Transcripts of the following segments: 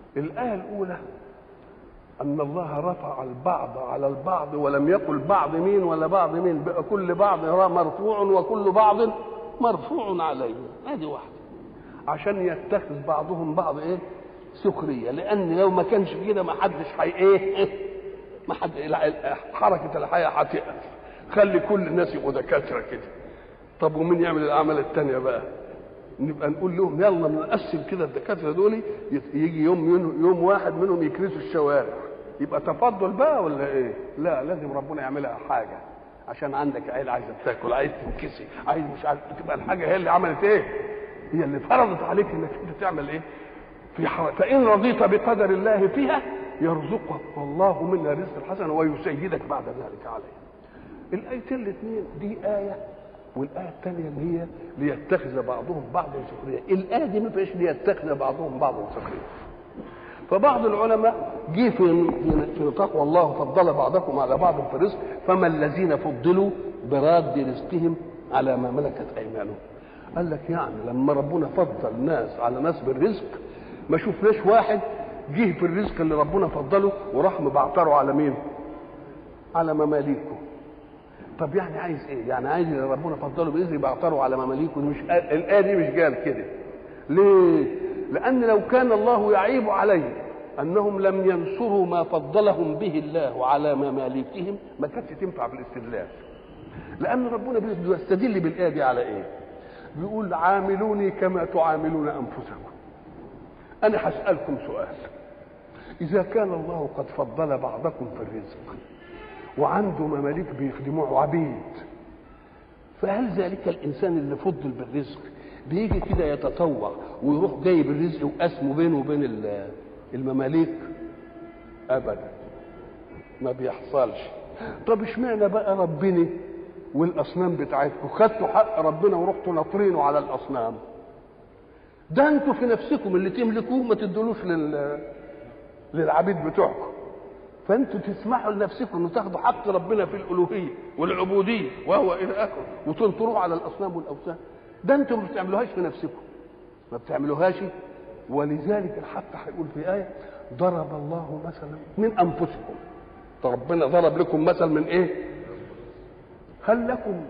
الآية الأولى أن الله رفع البعض على البعض ولم يقل بعض مين ولا بعض مين بقى كل بعض مرفوع وكل بعض مرفوع عليه هذه واحدة عشان يتخذ بعضهم بعض ايه سخرية لأن لو ما كانش كده ما حدش حي ايه ما حد حركة الحياة هتقف خلي كل الناس يبقوا دكاترة كده طب ومين يعمل الأعمال التانية بقى نبقى نقول لهم يلا نقسم كده الدكاتره دول يجي يوم يوم واحد منهم يكنسوا الشوارع يبقى تفضل بقى ولا ايه؟ لا لازم ربنا يعملها حاجه عشان عندك عيل عايزه تاكل عايز تنكسي عايز مش عارف تبقى الحاجه هي اللي عملت ايه؟ هي اللي فرضت عليك انك انت تعمل ايه؟ في حركة فان رضيت بقدر الله فيها يرزقك الله منها رزق الحسن ويسيدك بعد ذلك عليه. الايتين الاثنين دي ايه والايه الثانيه اللي هي ليتخذ بعضهم بعضا سخريه الايه دي ما فيهاش ليتخذ بعضهم بعضا سخريه فبعض العلماء جه في في نطاق والله فضل بعضكم على بعض في الرزق فما الذين فضلوا براد رزقهم على ما ملكت ايمانهم قال لك يعني لما ربنا فضل ناس على ناس بالرزق ما شفناش واحد جه في الرزق اللي ربنا فضله وراح مبعتره على مين؟ على مماليكه طب يعني عايز ايه؟ يعني عايز اللي ربنا فضله باذن يبعتروا على مماليكه مش الايه دي مش قال كده. ليه؟ لان لو كان الله يعيب عليه انهم لم ينصروا ما فضلهم به الله على مماليكهم ما كانتش تنفع في الاستدلال. لان ربنا بيستدل بالايه دي على ايه؟ بيقول عاملوني كما تعاملون انفسكم. انا هسالكم سؤال. اذا كان الله قد فضل بعضكم في الرزق وعنده مماليك بيخدموه عبيد فهل ذلك الانسان اللي فضل بالرزق بيجي كده يتطوع ويروح جايب الرزق وقسمه بينه وبين المماليك ابدا ما بيحصلش طب اشمعنى بقى ربنا والاصنام بتاعتكم خدتوا حق ربنا ورحتوا ناطرينه على الاصنام ده انتوا في نفسكم اللي تملكوه ما تدولوش لل للعبيد بتوعكم فانتوا تسمحوا لنفسكم ان تاخدوا حق ربنا في الالوهيه والعبوديه وهو الى اخره وتنطروه على الاصنام والاوثان ده انتوا ما بتعملوهاش في نفسكم ما بتعملوهاش ولذلك الحق هيقول في ايه ضرب الله مثلا من انفسكم ربنا ضرب لكم مثل من ايه هل لكم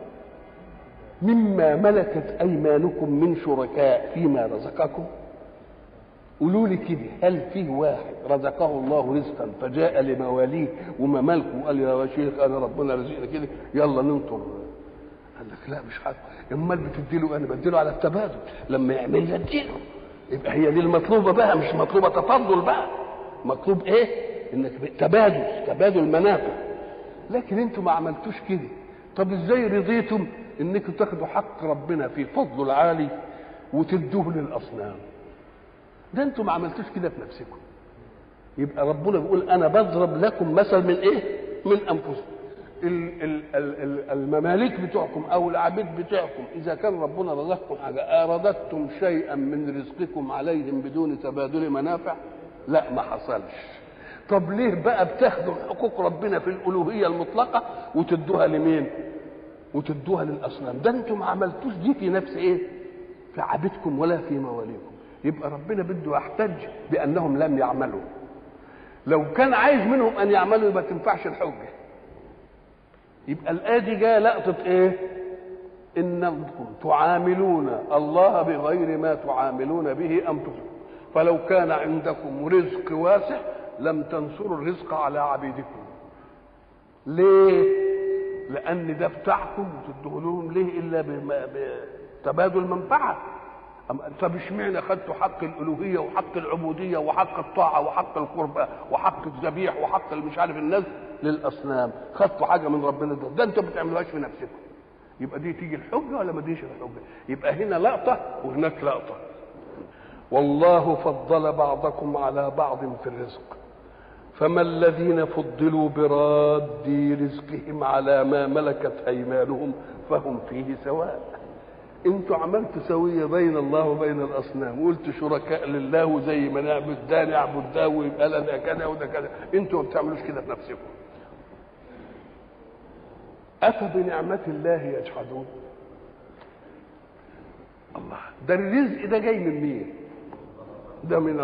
مما ملكت ايمانكم من شركاء فيما رزقكم قولوا لي كده هل فيه واحد رزقه الله رزقا فجاء لمواليه وممالكه وقال يا شيخ انا ربنا رزقنا كده يلا ننطر قال لك لا مش حاجه امال بتديله انا بديله على التبادل لما يعمل لي اديله يبقى هي دي المطلوبه بقى مش مطلوبه تفضل بقى مطلوب ايه انك تبادل تبادل منافع لكن انتوا ما عملتوش كده طب ازاي رضيتم انكم تاخدوا حق ربنا في فضله العالي وتدوه للاصنام ده انتم ما عملتوش كده في نفسكم يبقى ربنا بيقول انا بضرب لكم مثل من ايه من انفسكم المماليك بتوعكم او العبيد بتوعكم اذا كان ربنا رزقكم حاجه اردتم شيئا من رزقكم عليهم بدون تبادل منافع لا ما حصلش طب ليه بقى بتاخدوا حقوق ربنا في الالوهيه المطلقه وتدوها لمين وتدوها للاصنام ده انتم ما عملتوش دي في نفس ايه في عبيدكم ولا في مواليكم يبقى ربنا بده يحتج بانهم لم يعملوا لو كان عايز منهم ان يعملوا يبقى تنفعش الحجه يبقى الايه دي جايه لقطه ايه انكم تعاملون الله بغير ما تعاملون به انفسكم فلو كان عندكم رزق واسع لم تنصروا الرزق على عبيدكم ليه لان ده بتاعكم وتدوه لهم ليه الا بتبادل منفعه طب اشمعنى خدتوا حق الالوهيه وحق العبوديه وحق الطاعه وحق القربى وحق الذبيح وحق مش عارف الناس للاصنام خدتوا حاجه من ربنا ده ده انتوا ما بتعملوهاش في نفسكم يبقى دي تيجي الحجه ولا ما تجيش الحجه يبقى هنا لقطه وهناك لقطه والله فضل بعضكم على بعض في الرزق فما الذين فضلوا براد رزقهم على ما ملكت ايمانهم فهم فيه سواء انتوا عملتوا سويه بين الله وبين الاصنام وقلتوا شركاء لله وزي ما نعبد ده نعبد ده ويبقى لنا كذا وده كذا انتوا ما بتعملوش كده في نفسكم أفبنعمة الله يجحدون الله ده الرزق ده جاي من مين ده من